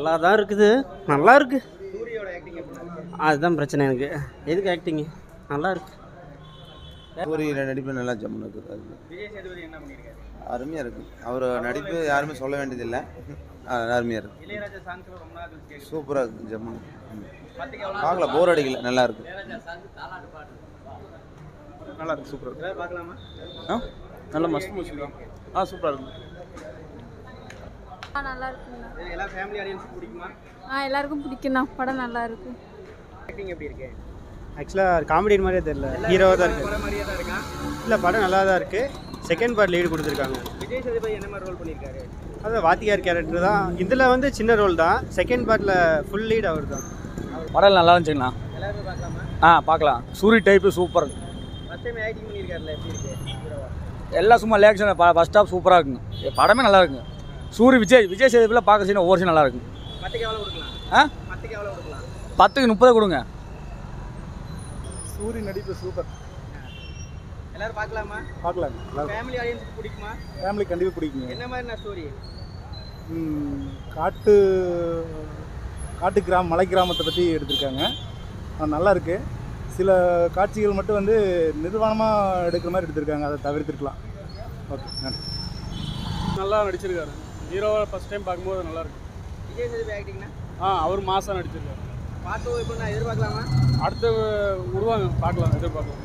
நல்லா தான் இருக்குது நல்லா இருக்கு சூரியோட ஆக்டிங் எப்படி இருக்கு அதுதான் பிரச்சனை எனக்கு எதுக்கு ஆக்டிங்கு நல்லா இருக்கு சூரிய நடிப்பு நல்லா ஜம்முன்னு இருக்குது அது விஜய் சேதுபதி என்ன பண்ணியிருக்காரு அருமையாக இருக்குது அவர் நடிப்பு யாருமே சொல்ல வேண்டியதில்லை அஹ் அருமையாக இருக்குது இளையராஜா சாங்ஸ் ரொம்ப நாள் கழிச்சு கேட்குது சூப்பராக இருக்குது ஜம்முன்னு ம். பத்துக்கு எவ்வளோ பார்க்கல போர் அடிக்கல நல்லா இருக்கு நல்லா இருக்கு சூப்பர் எல்லாரும் பார்க்கலாமா ஆ நல்ல மஸ்ட் மூவி தான் ஆ சூப்பராக இருக்கு ஆ நல்லா இருக்குண்ணா இது எல்லா ஃபேமிலி ஆடியன்ஸுக்கு பிடிக்குமா ஆ எல்லாருக்கும் பிடிக்குண்ணா படம் நல்லா இருக்கு ஆக்டிங் எப்படி இருக்கு ஆக்சுவலாக காமெடி மாதிரியே தெரியல ஹீரோவாக தான் இருக்கு படம் மாதிரியே தான் இருக்கான் இல்லை படம் நல்லா தான் இருக்குது செகண்ட் பார்ட் லீடு கொடுத்துருக்காங்க விஜய் சேதுபதி என்ன மாதிரி ரோல் பண்ணியிருக்காரு அது வாத்தியார் கேரக்டர் தான் இதில் வந்து சின்ன ரோல் தான் செகண்ட் பார்ட்டில் ஃபுல் லீட் அவர் தான் படம் நல்லா இருந்துச்சுங்கண்ணா எல்லாருமே பார்க்கலாமா ஆ பார்க்கலாம் Soori type super first time acting பண்ணியிருக்காருல்ல எப்படி இருக்கு ஹீரோவா எல்லாம் சும்மா லேக்ஷன் ஃபஸ்ட் ஸ்டாப் சூப்பராக இருக்குங்க எ, படமே நல்லா இருக்குங்க சூரி விஜய் விஜய் சேதுபில் பார்க்க சீன் ஒவ்வொரு சீன் நல்லா இருக்குங்க பத்துக்கு எவ்வளோ கொடுக்கலாம் ஆ பத்துக்கு எவ்வளோ கொடுக்கலாம் பத்துக்கு முப்பது கொடுங்க சூரிய நடிப்பு சூப்பர் எல்லாரும் பார்க்கலாமா பார்க்கலாம் ஃபேமிலி ஆடியன்ஸுக்கு பிடிக்குமா ஃபேமிலி கண்டிப்பாக பிடிக்குங்க என்ன மாதிரி நான் ஸ்டோரி ம், காட்டு காட்டு கிராம மலை கிராமத்தை பற்றி எடுத்திருக்காங்க ஆ, நல்லா இருக்கு சில காட்சிகள் மட்டும் வந்து நிர்வாணமாக எடுக்கிற மாதிரி எடுத்திருக்காங்க அதை தவிர்த்திருக்கலாம் ஓகே நன்றி நல்லா நடிச்சிருக்காரு ஹீரோவை ஃபஸ்ட் டைம் பார்க்கும்போது நல்லா இருக்கு விஜய் சேதுபதி ஆக்டிங்னா ஆ அவர் மாசா நடிச்சிருக்காரு பாட்டு இப்போ நான் எதிர்பார்க்கலாமா அடுத்து விடுவாங்க பார்க்கலாம் எதிர்பார்க்கலாம்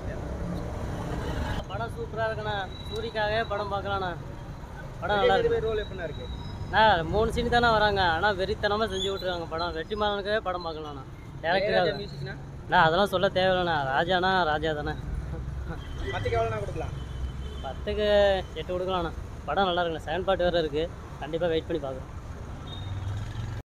படம் சூப்பராக இருக்குண்ணா சூரிக்காகவே படம் பார்க்கலாண்ணா படம் விஜய் சேதுபதி ரோல் எப்படின்னா இருக்கு நான் மூணு சீன் தானே வராங்க ஆனால் வெறித்தனமாக செஞ்சு விட்ருக்காங்க படம் வெற்றிமாறனுக்காகவே படம் பார்க்கலாண்ணா டேரக்டராக மியூசிக்னா நான் அதெல்லாம் சொல்ல தேவையில்லைண்ணா ராஜானா ராஜா தானே பத்துக்கு எவ்வளோ நான் கொடுக்கலாம் பத்துக்கு எட்டு கொடுக்கலாண்ணா படம் நல்லா இருக்குண்ணா செகண்ட் பார்ட் வேறு இருக்குது கண்டிப்பாக வெயிட் பண்ணி பார்க்குறோம்